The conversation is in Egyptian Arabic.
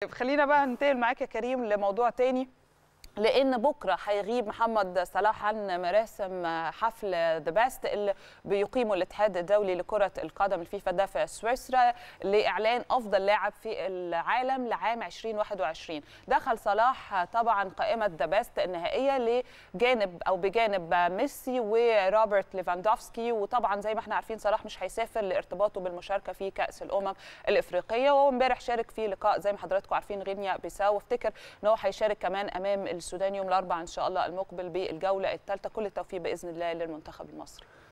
خلينا بقى ننتقل معاك يا كريم لموضوع تاني لان بكره هيغيب محمد صلاح عن مراسم حفل ذا بيست اللي بيقيمه الاتحاد الدولي لكره القدم الفيفا ده في سويسرا لاعلان افضل لاعب في العالم لعام 2021 دخل صلاح طبعا قائمه ذا بيست النهائيه لجانب او بجانب ميسي وروبرت ليفاندوفسكي وطبعا زي ما احنا عارفين صلاح مش هيسافر لارتباطه بالمشاركه في كاس الامم الافريقيه وهو امبارح شارك في لقاء زي ما حضراتكم عارفين غينيا بيساو وافتكر ان هو هيشارك كمان امام السودان يوم الاربعاء ان شاء الله المقبل بالجوله الثالثه كل التوفيق باذن الله للمنتخب المصري